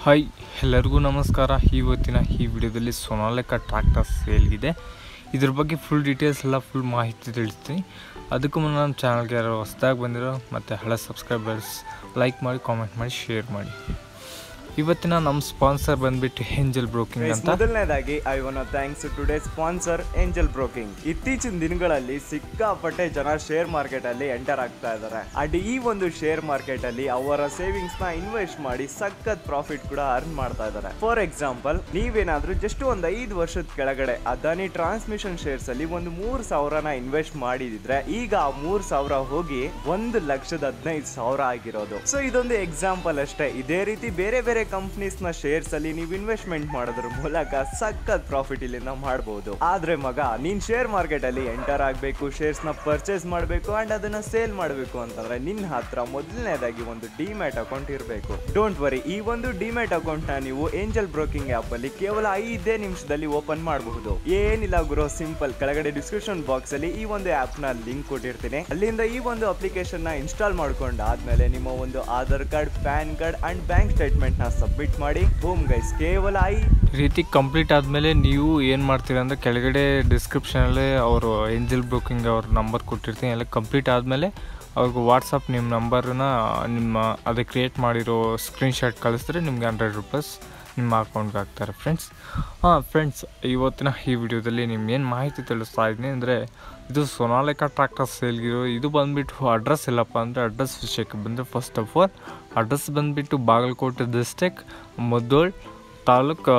hi ಎಲ್ಲರಿಗೂ ನಮಸ್ಕಾರ ಇವತ್ತಿನ ಈ ವಿಡಿಯೋದಲ್ಲಿ ಸೊನಾಲಿಕಾ ಟ್ರ್ಯಾಕ್ಟರ್ ಸೇಲ್ಗಿದೆ ಇದ್ರ ಬಗ್ಗೆ ಫುಲ್ ಡೀಟೇಲ್ಸ್ ಎಲ್ಲ ಫುಲ್ ಮಾಹಿತಿ ತಿಳಿಸ್ತೀನಿ ಅದಕ್ಕೂ ಮುನ್ನ ನಮ್ಮ ಚಾನಲ್ಗೆ ಯಾರು ಹೊಸ್ದಾಗಿ ಬಂದಿರೋ ಮತ್ತು ಹಳೆ ಸಬ್ಸ್ಕ್ರೈಬರ್ಸ್ ಲೈಕ್ ಮಾಡಿ ಕಾಮೆಂಟ್ ಮಾಡಿ ಶೇರ್ ಮಾಡಿ ಇವತ್ತಿನ ನಮ್ಮ ಸ್ಪಾನ್ಸರ್ ಬಂದ್ಬಿಟ್ಟು ಏಂಜಲ್ ಬ್ರೋಕಿಂಗ್ Guys, ಅಂತ ಮೊದಲನೇದಾಗಿ I want thanks today sponsor angel broking ಇತ್ತೀಚಿನ ದಿನಗಳಲ್ಲಿ ಸಿಕ್ಕಾಪಟ್ಟೆ ಜನ ಶೇರ್ ಮಾರ್ಕೆಟ್ ಅಲ್ಲಿ ಎಂಟರ್ ಆಗ್ತಾ ಇದ್ದಾರೆ ಅಂಡ್ ಈ ಒಂದು ಶೇರ್ ಮಾರ್ಕೆಟ್ ಅಲ್ಲಿ ಅವರ ಸೇವಿಂಗ್ಸ್ ನ ಇನ್ವೆಸ್ಟ್ ಮಾಡಿ ಸಖತ್ ಪ್ರಾಫಿಟ್ ಕೂಡ ಅರ್ನ್ ಮಾಡ್ತಾ ಇದ್ದಾರೆ ಫಾರ್ ಎಕ್ಸಾಂಪಲ್ ನೀವೇನಾದ್ರೂ ಜಸ್ಟ್ ಒಂದ್ ಐದು ವರ್ಷದ ಕೆಳಗಡೆ ಅದಾನಿ ಟ್ರಾನ್ಸ್ಮಿಷನ್ ಶೇರ್ಸ್ ಅಲ್ಲಿ ಒಂದು ಮೂರ್ ಸಾವಿರನ ಇನ್ವೆಸ್ಟ್ ಮಾಡಿದಿದ್ರೆ ಈಗ ಆ ಮೂರ್ ಸಾವಿರ ಹೋಗಿ ಒಂದು ಲಕ್ಷದ ಹದಿನೈದು ಸಾವಿರ ಆಗಿರೋದು ಸೊ ಇದೊಂದು ಎಕ್ಸಾಂಪಲ್ ಅಷ್ಟೇ ಇದೇ ರೀತಿ ಬೇರೆ ಬೇರೆ ಕಂಪ್ನೀಸ್ ನ ಶೇರ್ಸ್ ಅಲ್ಲಿ ನೀವು ಇನ್ವೆಸ್ಟ್ಮೆಂಟ್ ಮಾಡೋದ್ರ ಮೂಲಕ ಸಖತ್ ಪ್ರಾಫಿಟ್ ಇಲ್ಲಿಂದ ಮಾಡಬಹುದು ಆದ್ರೆ ಮಗ ನೀನ್ ಶೇರ್ ಮಾರ್ಕೆಟ್ ಅಲ್ಲಿ ಎಂಟರ್ ಆಗ್ಬೇಕು ಶೇರ್ಸ್ ನ ಪರ್ಚೇಸ್ ಮಾಡಬೇಕು ಅಂಡ್ ಅದನ್ನ ಸೇಲ್ ಮಾಡಬೇಕು ಅಂತಂದ್ರೆ ನಿನ್ನ ಹತ್ರ ಮೊದಲನೇದಾಗಿ ಒಂದು ಡಿಮ್ಯಾಟ್ ಅಕೌಂಟ್ ಇರಬೇಕು ಡೋಂಟ್ ವರಿ ಈ ಒಂದು ಡಿಮ್ಯಾಟ್ ಅಕೌಂಟ್ ನ ನೀವು ಏಂಜಲ್ ಬ್ರೋಕಿಂಗ್ ಆಪ್ ಅಲ್ಲಿ ಕೇವಲ ಐದೇ ನಿಮಿಷದಲ್ಲಿ ಓಪನ್ ಮಾಡಬಹುದು ಏನಿಲ್ಲ ಗುರು ಸಿಂಪಲ್ ಕೆಳಗಡೆ ಡಿಸ್ಕ್ರಿಪ್ಷನ್ ಬಾಕ್ಸ್ ಅಲ್ಲಿ ಈ ಒಂದು ಆಪ್ ನ ಲಿಂಕ್ ಕೊಟ್ಟಿರ್ತೀನಿ ಅಲ್ಲಿಂದ ಈ ಒಂದು ಅಪ್ಲಿಕೇಶನ್ ನ ಇನ್ಸ್ಟಾಲ್ ಮಾಡ್ಕೊಂಡು ಆದ್ಮೇಲೆ ನಿಮ್ಮ ಒಂದು Aadhaar card pan card and bank statement ನ ಸಬ್ಮಿಟ್ ಮಾಡಿ ಹೋಮ್ ಗೈಸ್ ಕೇವಲ ಐ ಈ ರೀತಿ ಕಂಪ್ಲೀಟ್ ಆದಮೇಲೆ ನೀವು ಏನು ಮಾಡ್ತೀರಾ ಅಂದರೆ ಕೆಳಗಡೆ ಡಿಸ್ಕ್ರಿಪ್ಷನಲ್ಲೇ ಅವರು ಏಂಜಲ್ ಬ್ರೋಕಿಂಗ್ ಅವ್ರ ನಂಬರ್ ಕೊಟ್ಟಿರ್ತೀನಿ ಎಲ್ಲ ಕಂಪ್ಲೀಟ್ ಆದಮೇಲೆ ಅವ್ರಿಗೆ ವಾಟ್ಸಪ್ ನಿಮ್ಮ ನಂಬರನ್ನ ನಿಮ್ಮ ಅದೇ ಕ್ರಿಯೇಟ್ ಮಾಡಿರೋ ಸ್ಕ್ರೀನ್ಶಾಟ್ ಕಳಿಸಿದ್ರೆ ನಿಮ್ಗೆ ಹಂಡ್ರೆಡ್ ರುಪೀಸ್ ನಿಮ್ಮ ಅಕೌಂಟ್ಗೆ ಹಾಕ್ತಾರೆ ಫ್ರೆಂಡ್ಸ್ ಹಾಂ ಫ್ರೆಂಡ್ಸ್ ಇವತ್ತಿನ ಈ ವಿಡಿಯೋದಲ್ಲಿ ನಿಮ್ಗೆ ಏನು ಮಾಹಿತಿ ತಿಳಿಸ್ತಾ ಇದ್ದೀನಿ ಅಂದರೆ ಇದು ಸೊನಾಲಿಕಾ ಟ್ರ್ಯಾಕ್ಟರ್ ಸೇಲ್ಗಿರೋ ಇದು ಬಂದುಬಿಟ್ಟು ಅಡ್ರೆಸ್ ಎಲ್ಲಪ್ಪ ಅಂದರೆ ಅಡ್ರೆಸ್ ವಿಷಯಕ್ಕೆ ಬಂದರೆ ಫಸ್ಟ್ ಆಫ್ ಆಲ್ ಅಡ್ರೆಸ್ ಬಂದುಬಿಟ್ಟು ಬಾಗಲಕೋಟೆ ಡಿಸ್ಟಿಕ್ ಮುದ್ದೋಳ್ ತಾಲೂಕು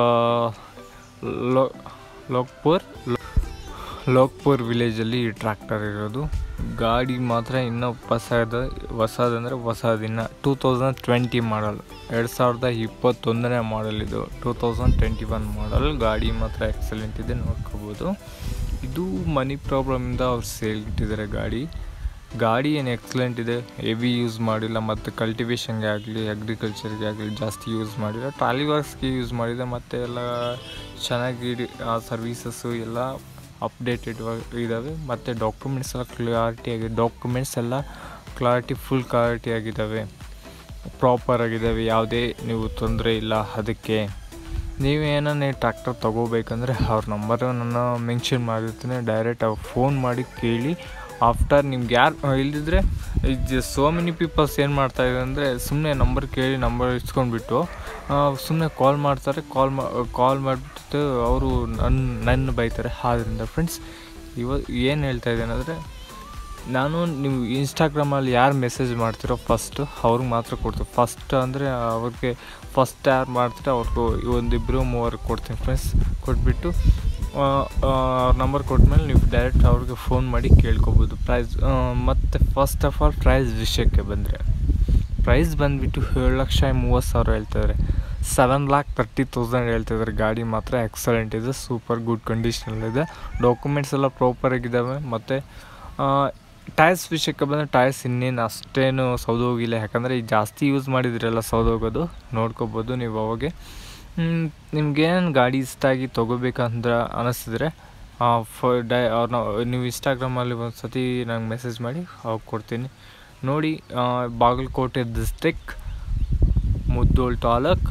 ಲೋ ಲೋಕ್ಪುರ್ ಲೋಕ್ಪುರ್ ವಿಲೇಜಲ್ಲಿ ಈ ಟ್ರ್ಯಾಕ್ಟರ್ ಇರೋದು ಗಾಡಿ ಮಾತ್ರ ಇನ್ನೂ ಹೊಸದ ಹೊಸದಂದರೆ ಹೊಸದಿನ್ನ ಟೂ ತೌಸಂಡ್ ಟ್ವೆಂಟಿ ಮಾಡಲ್ ಎರಡು ಸಾವಿರದ ಇಪ್ಪತ್ತೊಂದನೇ ಮಾಡಲ್ ಇದು two thousand twenty one model ಗಾಡಿ ಮಾತ್ರ ಎಕ್ಸಲೆಂಟ್ ಇದೆ ನೋಡ್ಕೋಬೋದು ಇದು ಮನಿ ಪ್ರಾಬ್ಲಮಿಂದ ಅವ್ರು ಸೇಲ್ ಇಟ್ಟಿದ್ದಾರೆ ಗಾಡಿ ಗಾಡಿ ಏನು ಎಕ್ಸಲೆಂಟ್ ಇದೆ ಹೆವಿ ಯೂಸ್ ಮಾಡಿಲ್ಲ ಮತ್ತು ಕಲ್ಟಿವೇಷನ್ಗೆ ಆಗಲಿ ಅಗ್ರಿಕಲ್ಚರ್ಗೆ ಆಗಲಿ ಜಾಸ್ತಿ ಯೂಸ್ ಮಾಡಿಲ್ಲ ಟ್ರಾಲಿ ವರ್ಕ್ಸ್ಗೆ ಯೂಸ್ ಮಾಡಿದೆ ಮತ್ತು ಎಲ್ಲ ಚೆನ್ನಾಗಿ ಆ ಸರ್ವೀಸಸ್ಸು ಎಲ್ಲ ಅಪ್ಡೇಟೆಡ್ ಇದ್ದಾವೆ ಮತ್ತು ಡಾಕ್ಯುಮೆಂಟ್ಸ್ ಎಲ್ಲ ಕ್ಲಾರಿಟಿ ಆಗಿದೆ ಡಾಕ್ಯುಮೆಂಟ್ಸ್ ಎಲ್ಲ ಕ್ಲಾರಿಟಿ ಫುಲ್ ಕ್ಲಾರಿಟಿ ಆಗಿದ್ದಾವೆ ಪ್ರಾಪರ್ ಆಗಿದ್ದಾವೆ ಯಾವುದೇ ನೀವು ತೊಂದರೆ ಇಲ್ಲ ಅದಕ್ಕೆ ನೀವೇನೇ ಟ್ರ್ಯಾಕ್ಟರ್ ತೊಗೋಬೇಕಂದ್ರೆ ಅವ್ರ ನಂಬರು ನಾನು ಮೆನ್ಷನ್ ಮಾಡಿರ್ತೀನಿ ಡೈರೆಕ್ಟ್ ಅವ್ರು ಫೋನ್ ಮಾಡಿ ಕೇಳಿ ಆಫ್ಟರ್ ನಿಮ್ಗೆ ಯಾರು ಇಲ್ದಿದ್ರೆ ಇದು ಸೋ ಮೆನಿ ಪೀಪಲ್ಸ್ ಏನು ಮಾಡ್ತಾಯಿದ್ದಾರೆ ಅಂದರೆ ಸುಮ್ಮನೆ ನಂಬರ್ ಕೇಳಿ ನಂಬರ್ ಇಸ್ಕೊಂಡ್ಬಿಟ್ಟು ಸುಮ್ಮನೆ ಕಾಲ್ ಮಾಡ್ತಾರೆ ಕಾಲ್ ಮಾ ಕಾಲ್ ಮಾಡಿಬಿಟ್ಟು ಅವರು ನನ್ನ ನನ್ನ ಬೈತಾರೆ ಆದ್ದರಿಂದ ಫ್ರೆಂಡ್ಸ್ ಇವ ಏನು ಹೇಳ್ತಾ ಇದ್ದೇನೆ ಅಂದರೆ ನಾನು ನೀವು ಇನ್ಸ್ಟಾಗ್ರಾಮಲ್ಲಿ ಯಾರು ಮೆಸೇಜ್ ಮಾಡ್ತಿರೋ ಫಸ್ಟು ಅವ್ರಿಗೆ ಮಾತ್ರ ಕೊಡ್ತೀನಿ ಫಸ್ಟ್ ಅಂದರೆ ಅವ್ರಿಗೆ ಫಸ್ಟ್ ಯಾರು ಮಾಡ್ತೀರೋ ಅವ್ರಿಗೂ ಒಂದಿಬ್ಬರು ಮೂವರು ಕೊಡ್ತೀನಿ ಫ್ರೆಂಡ್ಸ್ ಕೊಟ್ಬಿಟ್ಟು ಅವ್ರ ನಂಬರ್ ಕೊಟ್ಮೇಲೆ ನೀವು ಡೈರೆಕ್ಟ್ ಅವ್ರಿಗೆ ಫೋನ್ ಮಾಡಿ ಕೇಳ್ಕೊಬೋದು ಪ್ರೈಸ್ ಮತ್ತು ಫಸ್ಟ್ ಆಫ್ ಆಲ್ ಪ್ರೈಸ್ ವಿಷಯಕ್ಕೆ ಬಂದರೆ ಪ್ರೈಸ್ ಬಂದುಬಿಟ್ಟು ಏಳು ಲಕ್ಷ ಮೂವತ್ತು ಸಾವಿರ ಹೇಳ್ತಿದ್ದಾರೆ ಸೆವೆನ್ ಲ್ಯಾಕ್ ತರ್ಟಿ ತೌಸಂಡ್ ಹೇಳ್ತಿದ್ದಾರೆ ಗಾಡಿ ಮಾತ್ರ ಎಕ್ಸಲೆಂಟ್ ಇದೆ ಸೂಪರ್ ಗುಡ್ ಕಂಡೀಷನಲ್ಲಿದೆ ಡಾಕ್ಯುಮೆಂಟ್ಸ್ ಎಲ್ಲ ಪ್ರಾಪರಾಗಿದ್ದಾವೆ ಮತ್ತು ಟೈರ್ಸ್ ವಿಷಯಕ್ಕೆ ಬಂದರೆ ಟೈರ್ಸ್ ಇನ್ನೇನು ಅಷ್ಟೇನು ಸೌದೋಗಿಲ್ಲ ಯಾಕಂದರೆ ಈಗ ಜಾಸ್ತಿ ಯೂಸ್ ಮಾಡಿದ್ರೆಲ್ಲ ಸೌದೋಗೋದು ನೋಡ್ಕೋಬೋದು ನೀವು ಅವಾಗೆ ನಿಮ್ಗೇನು ಗಾಡಿ ಇಷ್ಟ ಆಗಿ ತೊಗೋಬೇಕಂತ ಅನ್ನಿಸಿದ್ರೆ ಫ ಡೈ ಅವ್ರನ್ನ ನೀವು ಇನ್ಸ್ಟಾಗ್ರಾಮಲ್ಲಿ ಒಂದು ಸತಿ ನಂಗೆ ಮೆಸೇಜ್ ಮಾಡಿ ಅವಾಗ ಕೊಡ್ತೀನಿ ನೋಡಿ ಬಾಗಲಕೋಟೆ ಡಿಸ್ಟಿಕ್ ಮುದ್ದೋಳ್ ತಾಲೂಕ್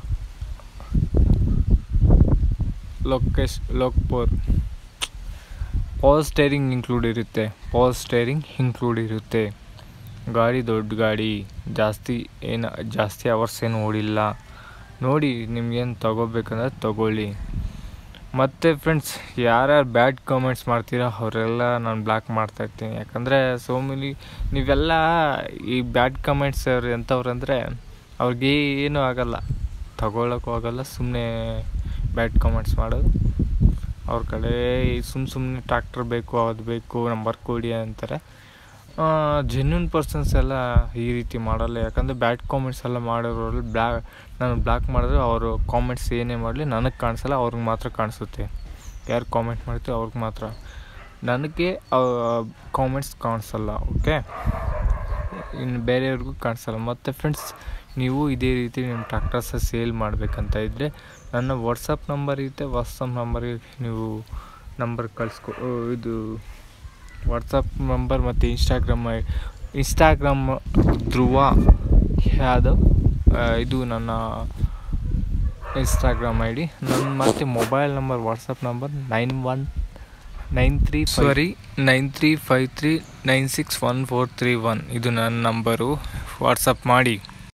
ಲೊಕೇಶ್ ಲೋಕ್ಪುರ್ ಪವರ್ ಸ್ಟೇರಿಂಗ್ ಇನ್ಕ್ಲೂಡ್ ಇರುತ್ತೆ ಪವರ್ ಸ್ಟೇರಿಂಗ್ ಇನ್ಕ್ಲೂಡ್ ಇರುತ್ತೆ ಗಾಡಿ ದೊಡ್ಡ ಗಾಡಿ ಜಾಸ್ತಿ ಏನು ಜಾಸ್ತಿ ಅವರ್ಸ್ ಏನು ಓಡಿಲ್ಲ ನೋಡಿ ನಿಮ್ಗೇನು ತೊಗೋಬೇಕಂದ್ರೆ ತೊಗೊಳ್ಳಿ ಮತ್ತು ಫ್ರೆಂಡ್ಸ್ ಯಾರ್ಯಾರು ಬ್ಯಾಡ್ ಕಾಮೆಂಟ್ಸ್ ಮಾಡ್ತೀರಾ ಅವರೆಲ್ಲ ನಾನು ಬ್ಲಾಕ್ ಮಾಡ್ತಾಯಿರ್ತೀನಿ ಯಾಕಂದರೆ ಸೋ ಮೆನಿ ನೀವೆಲ್ಲ ಈ ಬ್ಯಾಡ್ ಕಮೆಂಟ್ಸ್ ಅವ್ರು ಎಂಥವ್ರು ಅಂದರೆ ಅವ್ರಿಗೆ ಏನೂ ಆಗೋಲ್ಲ ತಗೊಳ್ಳೋಕ್ಕೂ ಆಗೋಲ್ಲ ಸುಮ್ಮನೆ ಬ್ಯಾಡ್ ಕಾಮೆಂಟ್ಸ್ ಮಾಡೋದು ಅವ್ರ ಕಡೆ ಸುಮ್ಮ ಸುಮ್ಮನೆ ಟ್ರ್ಯಾಕ್ಟರ್ ಬೇಕು ಅದು ಬೇಕು ನಂಬರ್ ಕೊಡಿ ಅಂತಾರೆ ಜೆನ್ಯೂನ್ ಪರ್ಸನ್ಸ್ ಎಲ್ಲ ಈ ರೀತಿ ಮಾಡಲ್ಲ ಯಾಕಂದರೆ ಬ್ಯಾಡ್ ಕಾಮೆಂಟ್ಸ್ ಎಲ್ಲ ಮಾಡೋರಲ್ಲಿ ಬ್ಲಾ ನಾನು ಬ್ಲಾಕ್ ಮಾಡಿದ್ರೆ ಅವರು ಕಾಮೆಂಟ್ಸ್ ಏನೇ ಮಾಡಲಿ ನನಗೆ ಕಾಣಿಸಲ್ಲ ಅವ್ರಿಗೆ ಮಾತ್ರ ಕಾಣಿಸುತ್ತೆ ಯಾರು ಕಾಮೆಂಟ್ ಮಾಡ್ತೀವಿ ಅವ್ರಿಗೆ ಮಾತ್ರ ನನಗೆ ಕಾಮೆಂಟ್ಸ್ ಕಾಣಿಸಲ್ಲ ಓಕೆ ಇನ್ನು ಬೇರೆಯವ್ರಿಗೂ ಕಾಣಿಸಲ್ಲ ಮತ್ತು ಫ್ರೆಂಡ್ಸ್ ನೀವು ಇದೇ ರೀತಿ ನಿಮ್ಮ ಟ್ರ್ಯಾಕ್ಟರ್ಸ ಸೇಲ್ ಮಾಡಬೇಕಂತ ಇದ್ದರೆ ನನ್ನ ವಾಟ್ಸಪ್ ನಂಬರ್ ಇರುತ್ತೆ ವಾಟ್ಸಪ್ ನಂಬರಿಗೆ ನೀವು ನಂಬರ್ ಕಳಿಸ್ಕೊ ಇದು ವಾಟ್ಸಪ್ ನಂಬರ್ ಮತ್ತು ಇನ್ಸ್ಟಾಗ್ರಾಮ್ ಇನ್ಸ್ಟಾಗ್ರಾಮ್ ಧ್ರುವ ಯಾದವ್ ಆ, ಇದು ನನ್ನ ಇನ್ಸ್ಟಾಗ್ರಾಮ್ ಐ ಡಿ ನನ್ನ ಮತ್ತು mobile number WhatsApp number nine one nine three sorry nine three five three nine six one four three one ಇದು ನನ್ನ ನಂಬರು ವಾಟ್ಸಪ್ ಮಾಡಿ